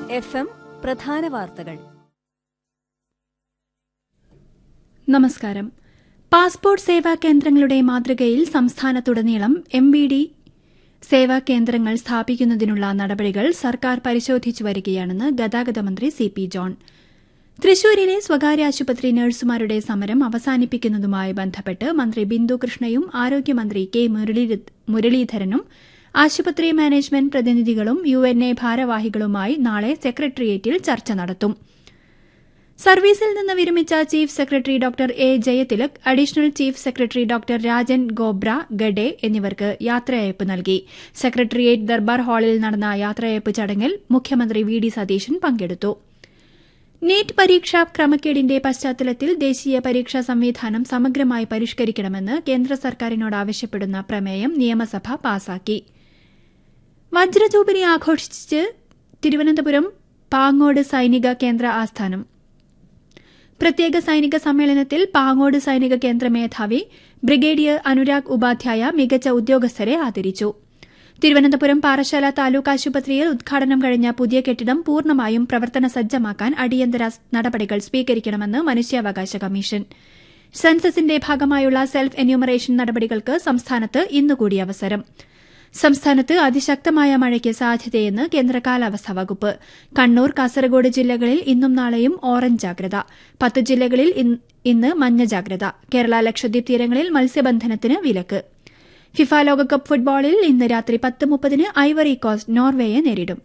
F M പ്രധാന വാർത്തകൾ നമസ്കാരം പാസ്പോർട്ട് സേവാ കേന്ദ്രങ്ങളുടെ മാതൃകയിൽ സംസ്ഥാനത്തുടനീളം എം ബി ഡി സേവാ കേന്ദ്രങ്ങൾ സ്ഥാപിക്കുന്നതിനുള്ള നടപടികൾ സർക്കാർ പരിശോധിച്ചു വരികയാണെന്ന് ഗതാഗത മന്ത്രി സി പി ജോൺ തൃശൂരിലെ സ്വകാര്യ ആശുപത്രി നഴ്സുമാരുടെ സമരം അവസാനിപ്പിക്കുന്നതുമായി ബന്ധപ്പെട്ട് മന്ത്രി ബിന്ദു കൃഷ്ണയും ആരോഗ്യമന്ത്രി കെ മുരളീധരനും ആശുപത്രി മാനേജ്മെന്റ് പ്രതിനിധികളും യു എൻ എ ഭാരവാഹികളുമായി നാളെ സെക്രട്ടേറിയറ്റിൽ ചർച്ച നടത്തും സർവീസിൽ നിന്ന് വിരമിച്ച chief secretary doctor A Jayathilak additional chief secretary doctor Rajan Khobragade എന്നിവർക്ക് യാത്രയയപ്പ് നൽകി സെക്രട്ടേറിയറ്റ് ദർബാർ ഹാളിൽ നടന്ന യാത്രയയപ്പ് ചടങ്ങിൽ മുഖ്യമന്ത്രി വി ഡി സതീശൻ പങ്കെടുത്തു നീറ്റ് പരീക്ഷാ ക്രമക്കേടിന്റെ പശ്ചാത്തലത്തിൽ ദേശീയ പരീക്ഷാ സംവിധാനം സമഗ്രമായി പരിഷ്കരിക്കണമെന്ന് കേന്ദ്ര സർക്കാരിനോട് ആവശ്യപ്പെടുന്ന പ്രമേയം നിയമസഭ പാസാക്കി വജ്രജൂബിലി ആഘോഷിച്ച് തിരുവനന്തപുരം പാങ്ങോട് സൈനിക കേന്ദ്ര ആസ്ഥാനം പ്രത്യേക സൈനിക സമ്മേളനത്തിൽ പാങ്ങോട് സൈനിക കേന്ദ്ര മേധാവി ബ്രിഗേഡിയർ അനുരാഗ് ഉപാധ്യായ മികച്ച ഉദ്യോഗസ്ഥരെ ആദരിച്ചു തിരുവനന്തപുരം പാറശാല താലൂക്ക് ആശുപത്രിയിൽ ഉദ്ഘാടനം കഴിഞ്ഞ പുതിയ കെട്ടിടം പൂർണ്ണമായും പ്രവർത്തന സജ്ജമാക്കാൻ അടിയന്തര നടപടികൾ സ്വീകരിക്കണമെന്ന് മനുഷ്യാവകാശ കമ്മീഷൻ സെൻസസിന്റെ ഭാഗമായുള്ള സെൽഫ് എന്യൂമറേഷൻ നടപടികൾക്ക് സംസ്ഥാനത്ത് ഇന്നുകൂടി അവസരം സംസ്ഥാനത്ത് അതിശക്തമായ മഴയ്ക്ക് സാധ്യതയെന്ന് കേന്ദ്ര കാലാവസ്ഥാ വകുപ്പ് കണ്ണൂർ കാസർഗോഡ് ജില്ലകളിൽ ഇന്നും നാളെയും ഓറഞ്ച് ജാഗ്രത പത്ത് ജില്ലകളിൽ ഇന്ന് മഞ്ഞ ജാഗ്രത കേരള ലക്ഷദ്വീപ് തീരങ്ങളിൽ മത്സ്യബന്ധനത്തിന് വിലക്ക് ഫിഫ ലോകകപ്പ് ഫുട്ബോളിൽ ഇന്ന് രാത്രി പത്ത് മുപ്പതിന് ഐവറി കോസ്റ്റ് നോർവേയെ നേരിടും